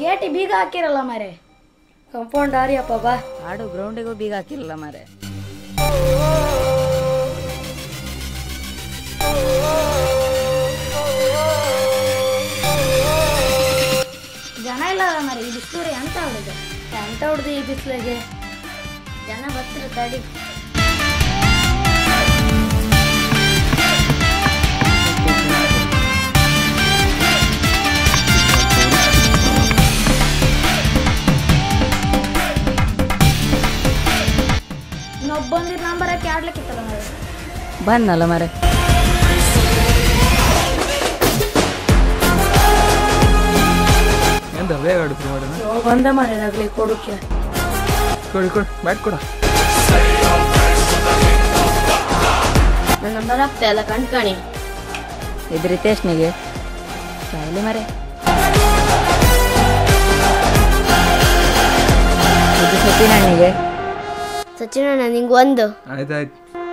ಗೇಟಿ ಬೀಗ ಹಾಕಿರಲ್ಲ ಮಾರೆ ಕಂಪೌಂಡ್ ಆರಿಯಪ್ಪ ಬಾ ಆಡು ಗ್ರೌಂಡಿಗೂ ಬೀಗ ಹಾಕಿಲ್ಲ ಮಾರೆ ಜನ ಇಲ್ಲ ಮಾರೆ ಈ ಬಿಸ್ತೂರಿ ಅಂತ ಹೊಡೆದು ಎಂತ ಹೊಡ್ದು ಈ ಬಿಸಿಲಿಗೆ ಜನ ಬರ್ತಿರ ತಡಿ ಇನ್ನೊಬ್ಬ ಬಂದಿರ್ ನಂಬರ್ ಹಾಕಿ ಆಡ್ಲಿಕ್ಕಿತ್ತಲ್ಲ ಮಾರೆ ಬಂದಲ್ಲ ಮಾರೆ ಎಂತ ಬೇಗ ಆಡಿದ್ರು ಮಾಡೋಣ ಬಂದ ಮಾರೆ ನಗಲಿ ಕೊಡುಕ್ಕೆ ಕೊಡಿ ಕೊಡಿ ಬ್ಯಾಟ್ ಕೊಡ ನನ್ನ ನಂಬರ್ ಆಗ್ತಾ ಇಲ್ಲ ಕಣ್ಕಣಿ ಇದು ರಿತೇಶ್ನಿಗೆ ಸಾಯಲಿ ಮಾರೆ ಇದು ಸತಿನಣ್ಣಿಗೆ ಸಚಿನ ನಿಂಗೆ ಒಂದು ಆಯ್ತಾಯ್ತು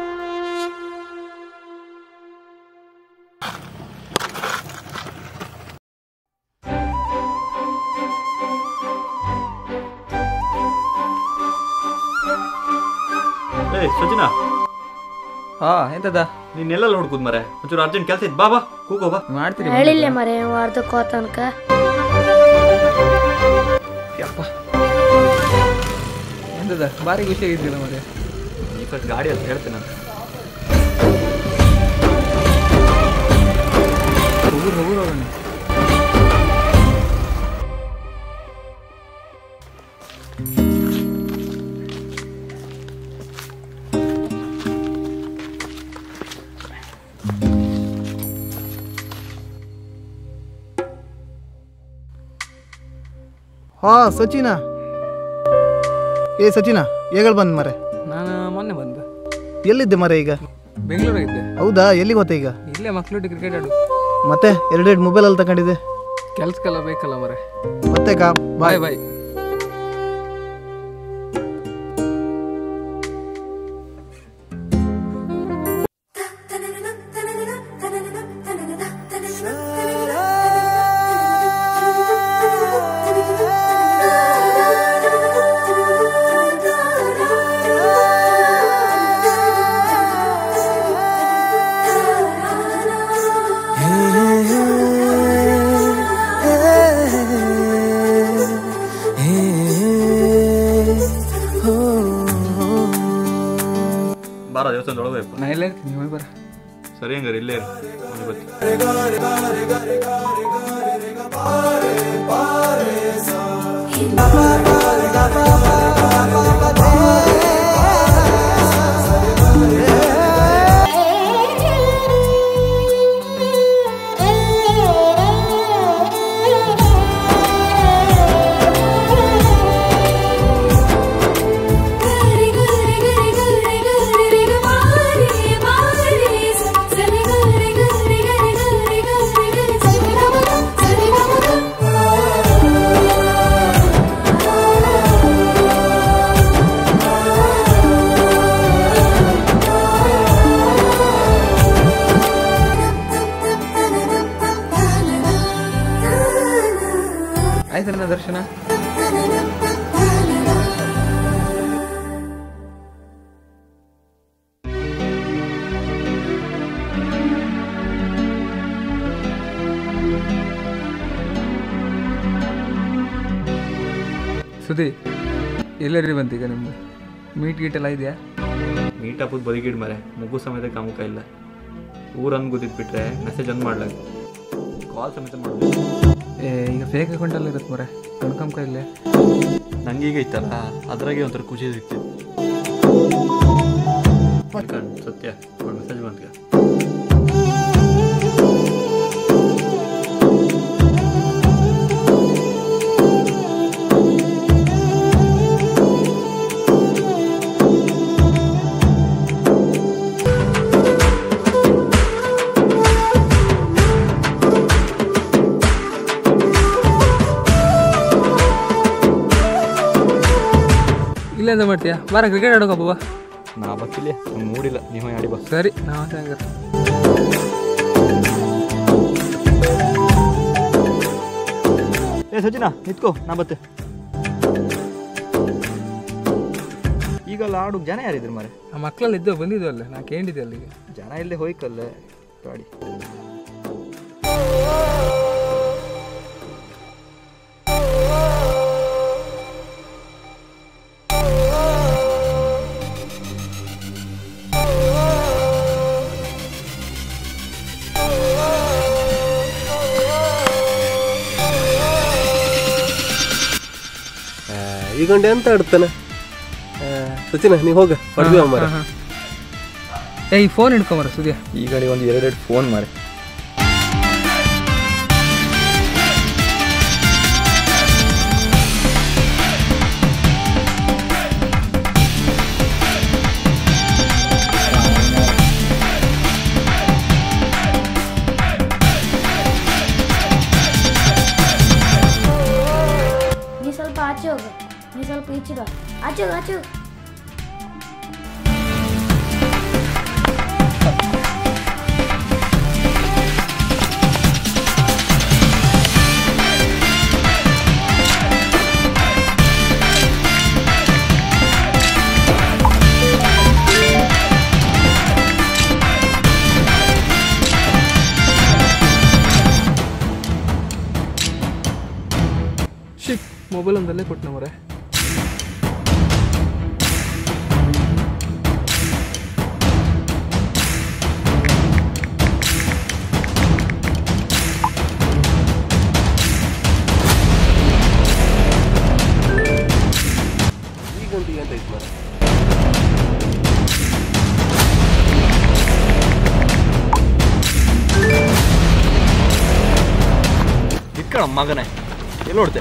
ಏಯ್ ಸಚಿನ ಹಾ ಎಂತದ ನೀನೆಲ್ಲ ನೋಡ್ಕೂದ್ ಮರೆ ಒಂಚೂರು ಅರ್ಜೆಂಟ್ ಕೆಲಸ ಇತ್ತು ಬಾ ಬಾ ಕೂಗೋ ಬಾ ಮಾಡ್ತೀರಿ ಹೇಳಿಲ್ಲ ಮರೆ ಅರ್ಧಕ್ಕೋ ತನಕ ಯಪ್ಪ ಎಂತದ ಭಾರಿ ಖುಷಿಯಾಗಿದ್ದಿಲ್ಲ ಮತ್ತೆ ಈ ಫಸ್ಟ್ ಗಾಡಿ ಅಂತ ಹೇಳ್ತೇನೆ ನಾನು ಹೋಗುರು ಹೋಗುರು ಹೋಗೋಣ ಹಾ ಸಚಿನ ಏ ಸಚಿನ ಏಗಳು ಬಂದ್ ಮರೆ ನಾನು ಮೊನ್ನೆ ಬಂದೆ ಎಲ್ಲಿದ್ದೆ ಮರೆ ಈಗ ಬೆಂಗಳೂರಾಗಿದ್ದೆ ಹೌದಾ ಎಲ್ಲಿಗೆ ಹೋತೆ ಈಗ ಇಲ್ಲೇ ಮಕ್ಳು ಕ್ರಿಕೆಟ್ ಆಡು ಮತ್ತೆ ಎರಡೆರಡು ಮೊಬೈಲ್ ಅಲ್ಲಿ ತಗೊಂಡಿದ್ದೆ ಕೆಲ್ಸಕ್ಕೆಲ್ಲ ಬೇಕಲ್ಲ ಮರೆ ಮತ್ತೆ ಕಾ ಬಾಯ್ ಬಾಯ್ ಬಾರ ದೇವಸ್ಥಾನದೊಳಗೆ ಹೋಗ್ಬೇಕು ನಾ ಇಲ್ಲೇ ಇರ್ತೀನಿ ನೀವು ಬರ ಸರಿ ಹಂಗಾರೆ ಇಲ್ಲೇ ಇರು ಅವ್ನಿಗೆ ಗೊತ್ತು ಆಯ್ತು ನನ್ನ ದರ್ಶನ ಸುದಿ ಎಲ್ಲರಿ ಬಂತೀಗ ನಿಮ್ದು ಮೀಟ್ ಗೀಟ್ ಎಲ್ಲ ಇದೆಯಾ ಮೀಟ್ ಅಪ್ಪದ ಬದಿಗಿಡ್ ಮರೆ ಮುಗು ಸಮೇತ ಕಾಮುಕ ಇಲ್ಲ ಊರನ್ನು ಗುದ್ದಿಟ್ಬಿಟ್ರೆ ಮೆಸೇಜ್ ಒಂದು ಮಾಡ್ಲಾಗ ಕಾಲ್ ಸಮೇತ ಮಾಡೋದು ಏ ಈಗ ಫೇಕ್ ಅಕೌಂಟಲ್ಲಿ ಇರುತ್ತೆ ಮರೆ ಕಣ್ಕಂಕ ಇಲ್ಲೇ ನಂಗೀಗ ಇತ್ತಲ್ಲ ಅದ್ರಾಗೆ ಒಂಥರ ಖುಷಿ ಸಿಗ್ತಿತ್ತು ಕಣ್ ಸತ್ಯ ಮೆಸೇಜ್ ಬಂತ ಇಲ್ಲ ಎಂತ ಮಾಡ್ತೀಯಾ ಬಾರ ಕ್ರಿಕೆಟ್ ಆಡೋಕಪ್ಪ ಬಾ ನಾ ಬರ್ತಿಲ್ಲ ನಂಗೆ ಮೂಡಿಲ್ಲ ನೀವು ಆಡಿ ಬಾ ಸರಿ ನಾವು ಹಂಗಾರೆ ಏ ಏ ಸಚಿನ ನಿತ್ಕೋ ನಾ ಬತ್ತೆ ಈಗಲ್ಲ ಆಡು ಜನ ಯಾರಿದ್ರು ಮಾರೆ ಆ ಮಕ್ಕಳಲ್ಲಿ ಇದ್ದೋ ಬಂದಿದ್ದು ಅಲ್ಲೇ ನಾ ಕೇಳಿದ್ದೆ ಅಲ್ಲಿಗೆ ಜನ ಇಲ್ಲದೆ ಹೋಯ್ಕಲ್ಲ ಗಾಡಿ ಈಗೊಂಡು ಎಂತ ಆಡ್ತಾನೆ ಸಚಿನ ನೀವು ಹೋಗ ಹೊಡೆದಿವ ಮರ ಏ ಈ ಫೋನ್ ಹಿಡ್ಕೊಂಬರ ಸುದ್ಯ ಈ ಗಾಡಿ ಒಂದು ಎರಡೆರಡು ಫೋನ್ ಮಾರೆ ನೀ ಸ್ವಲ್ಪ ಆಚೆ ಹೋಗು ನೀ ಸ್ವಲ್ಪ ಈಚೆ ಬಾ ಆಚೆ ಹೋಗು ಆಚೆ ಹೋಗು ಶಿಪ್ ಮೊಬೈಲ್ ಒಂದಲ್ಲೇ ಕೊಟ್ಟನ ಮರೆ ಈಗೊಂದು ಎಂತ ಇತ್ತು ಮರ ಇಟ್ಕಳ ಮಗನೇ ಎಲ್ಲಿ ನೋಡ್ತೆ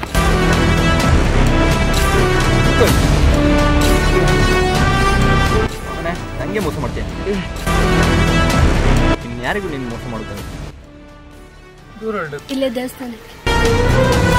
ಮಗನೇ ನಂಗೆ ಮೋಸ ಮಾಡ್ತೀಯ ಇನ್ಯಾರಿಗೂ ನೀನು ಮೋಸ ಮಾಡುತ್ತಾನೆ ದೂರ ಹೊರಡು ಇಲ್ಲೇ ದೇವಸ್ಥಾನಕ್ಕೆ